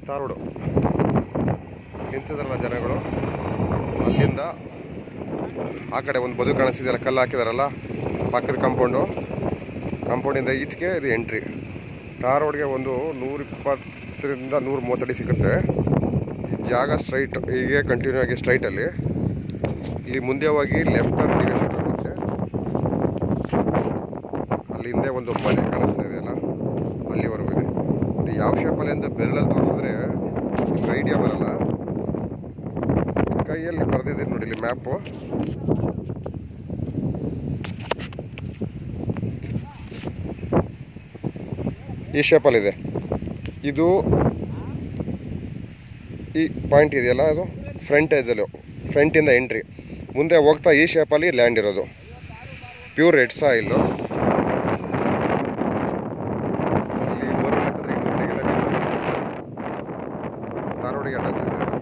ಧಾರವಾಡ ನಿಂತಿದ್ರಲ್ಲ ಜನಗಳು ಅಲ್ಲಿಂದ ಆ ಕಡೆ ಒಂದು ಬದು ಕಾಣಿಸ್ತಿದೆಯಲ್ಲ ಕಲ್ಲು ಹಾಕಿದಾರಲ್ಲ ಪಕ್ಕದ ಕಾಂಪೌಂಡು ಕಾಂಪೌಂಡಿಂದ ಈಚೆಗೆ ಇದು ಎಂಟ್ರಿ ಧಾರವಾಡಿಗೆ ಒಂದು ನೂರ ಇಪ್ಪತ್ತರಿಂದ ನೂರ ಮೂವತ್ತಡಿ ಸಿಗುತ್ತೆ ಈ ಜಾಗ ಸ್ಟ್ರೈಟ್ ಹೀಗೆ ಕಂಟಿನ್ಯೂ ಆಗಿ ಸ್ಟ್ರೈಟಲ್ಲಿ ಇಲ್ಲಿ ಮುಂದೆ ಹೋಗಿ ಲೆಫ್ಟ್ ಟರ್ನಿಗೆ ಸಿಗುತ್ತೆ ಅಲ್ಲಿ ಹಿಂದೆ ಒಂದು ಮನೆ ಕಾಣಿಸ್ತಾ ಇದೆಯಲ್ಲ ಅಲ್ಲಿವರೆಗೂ ಇದೆ ಇದು ಯಾವ ಶೇಪಲ್ಲಿ ಅಂತ ಬೆರಳಲ್ಲಿ ತೋರಿಸಿದ್ರೆ ನಿಮ್ಗೆ ಐಡಿಯಾ ಬರಲ್ಲ ಕೈಯಲ್ಲಿ ಬರೆದಿದ್ದೀನಿ ನೋಡಿ ಇಲ್ಲಿ ಮ್ಯಾಪು ಈ ಶೇಪಲ್ಲಿದೆ ಇದು ಈ ಪಾಯಿಂಟ್ ಇದೆಯಲ್ಲ ಅದು ಫ್ರಂಟ್ ಏಜಲ್ಲಿ ಫ್ರಂಟಿಂದ ಎಂಟ್ರಿ ಮುಂದೆ ಹೋಗ್ತಾ ಈ ಶೇಪಲ್ಲಿ ಲ್ಯಾಂಡ್ ಇರೋದು ಪ್ಯೂರ್ ರೆಡ್ ಸಾಯಿಲು ಇಲ್ಲಿ ಬೋರ್ವೆಲ್ ಹಾಕಿದ್ರೆ ಇನ್ನೂರು ಡಿಗ್ರಿ ಧಾರವಾಡಿಗೆ ಟಚ್ ಇದೆ